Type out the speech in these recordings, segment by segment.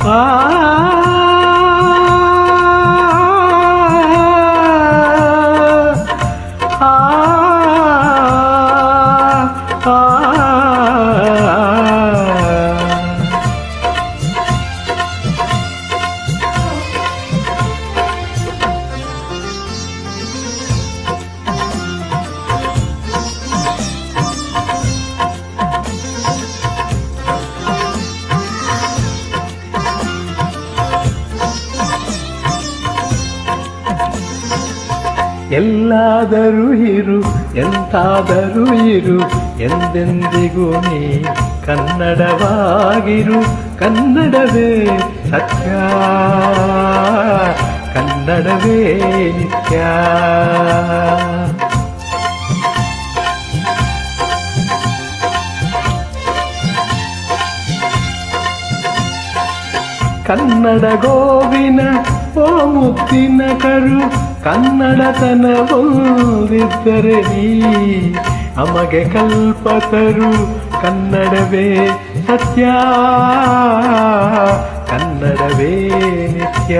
ಆ ಆ ಆ ಎಲ್ಲಾದರೂ ಇರು ಎಂತಾದರೂ ಇರು ಎಂದೆಂದಿಗೂ ನೀ ಕನ್ನಡವಾಗಿರು ಕನ್ನಡವೇ ಸತ್ಯ ಕನ್ನಡವೇ ನಿತ್ಯ ಕನ್ನಡ ಗೋವಿನ ಓ ಮುತ್ತಿನ ಕರು ಕನ್ನಡತನ ಒಂದಿದ್ದರೆ ನೀ ಅಮಗೆ ಕಲ್ಪತರು ಕನ್ನಡವೇ ಸತ್ಯ ಕನ್ನಡವೇ ನಿತ್ಯ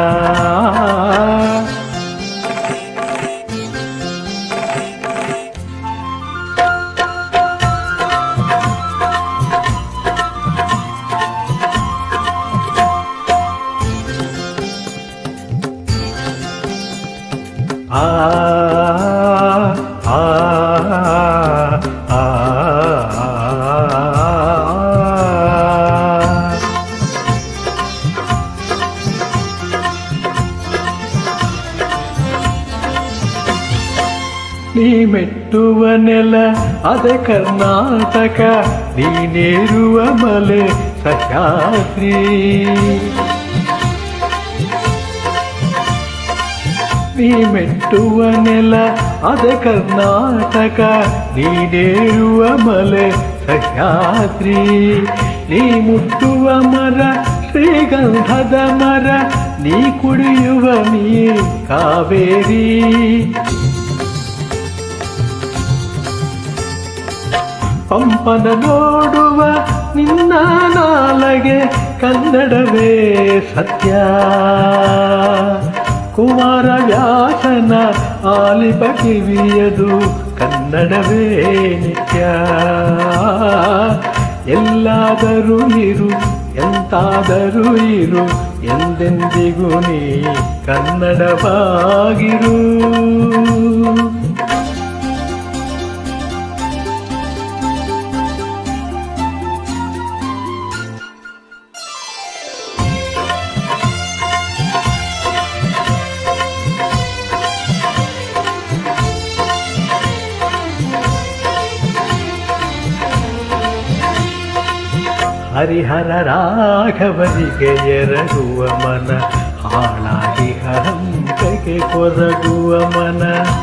ಆ ಆ ಆ ನೀ ಮೆಟ್ಟುವ ನೆಲ ಅದ ಕರ್ನಾಟಕ ನೀನೇರುವ ಮಲೆ ಸಹ್ಯಾದ್ರಿ ನೀ ಮೆಟ್ಟುವ ನೆಲ ಅದ ಕರ್ನಾಟಕ ನೀನೇರುವ ಮಲೆ ಸಹ್ಯಾದ್ರಿ ನೀ ಮುಟ್ಟುವ ಮರ ಶ್ರೀಗಂಧದ ಮರ ನೀ ಕುಡಿಯುವ ನೀರ್ ಕಾವೇರಿ ಪಂಪನ ನೋಡುವ ನಿನ್ನ ನಾಲಗೆ ಕನ್ನಡವೇ ಸತ್ಯ ಕುಮಾರ ವ್ಯಾಸನ ಆಲಿಪ ಕಿವಿಯದು ಕನ್ನಡವೇ ನಿತ್ಯ ಎಲ್ಲಾದರೂ ಇರು ಎಂತಾದರೂ ಇರು ಎಂದೆಂದಿಗೂ ನೀ ಕನ್ನಡವಾಗಿರು ಹರಿಹರ ರಾಘವರಿಗೆ ಎರಗುವ ಮನ ಹಾಳಾಗಿ ಹಂತಕ್ಕೆ ಕೊರಗುವ ಮನ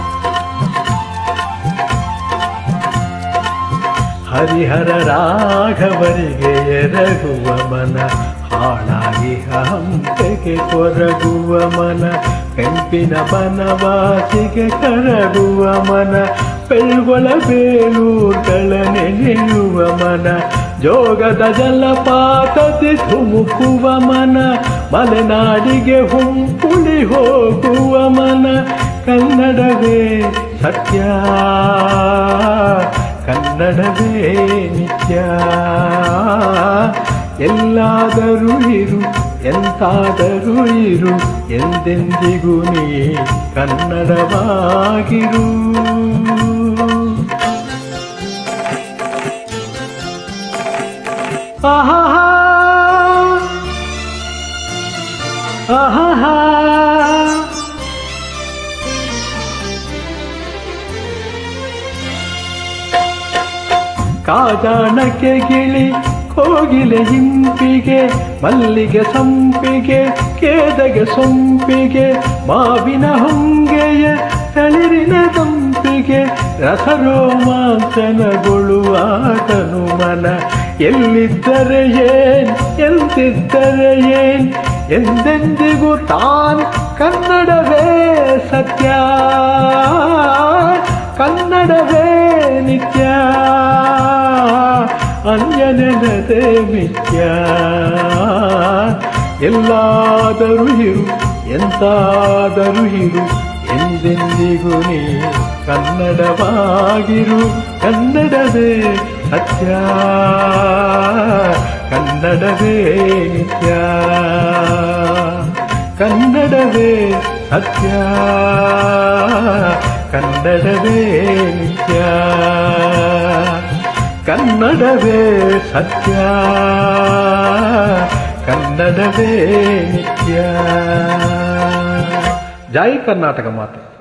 ಹರಿಹರ ರಾಘವರಿಗೆ ಎರಗುವ ಮನ ಹಾಳಾಗಿ ಹಂತಕ್ಕೆ ಕೊರಗುವ ಮನ ಕೆಂಪಿನ ಬನವಾಸಿಗೆ ಕರಗುವ ಮನ ಬೆಳ್ಗೊಳ ಬೇಲೂರ್ಗಳ ನೆನೆಯುವ ಮನ ಜೋಗದ ಜಲಪಾತದಿ ಧುಮುಕುವ ಮನ ಮಲೆನಾಡಿಗೆ ಹುಂಪುಳಿ ಹೋಗುವ ಮನ ಕನ್ನಡವೇ ಸತ್ಯ ಕನ್ನಡವೇ ನಿತ್ಯ ಎಲ್ಲಾದರೂ ಇರು ಎಂತಾದರೂ ಇರು ಎಂದೆಂದಿಗೂ ನೀ ಕನ್ನಡವಾಗಿರು ಆಹಾ ಆಹಾ ಕಾಜಾಣಕ್ಕೆ ಗಿಳಿ ಕೋಗಿಲೆ ಹಿಂಪಿಗೆ ಮಲ್ಲಿಗೆ ಸಂಪಿಗೆ ಕೇದಗೆ ಸೊಂಪಿಗೆ ಮಾವಿನ ಹೊಂಗೆಯ ತಳಿರಿನ ತಂಪಿಗೆ ರಸರೋಮಾಂಚನಗೊಳ್ಳುವ ತನುಮನ ಎಲ್ಲಿದ್ದರೆ ಏನ್ ಎಂತಿದ್ದರೆ ಏನ್ ಎಂದೆಂದಿಗೂ ತಾನ್ ಕನ್ನಡವೇ ಸತ್ಯ ಕನ್ನಡವೇ ನಿತ್ಯ ಅನ್ಯನೆನದೆ ಮಿಥ್ಯ ಎಲ್ಲಾದರೂ ಇರು ಎಂತಾದರೂ ಇರು ಎಂದೆಂದಿಗೂ ನೀ ಕನ್ನಡವಾಗಿರು ಕನ್ನಡವೇ ಸತ್ಯ ಕನ್ನಡವೇ ನಿತ್ಯ ಕನ್ನಡವೇ ಸತ್ಯ ಕನ್ನಡವೇ ನಿತ್ಯ ಕನ್ನಡವೇ ಸತ್ಯ ಕನ್ನಡವೇ ನಿತ್ಯ ಜೈ ಕರ್ನಾಟಕ ಮಾತೆ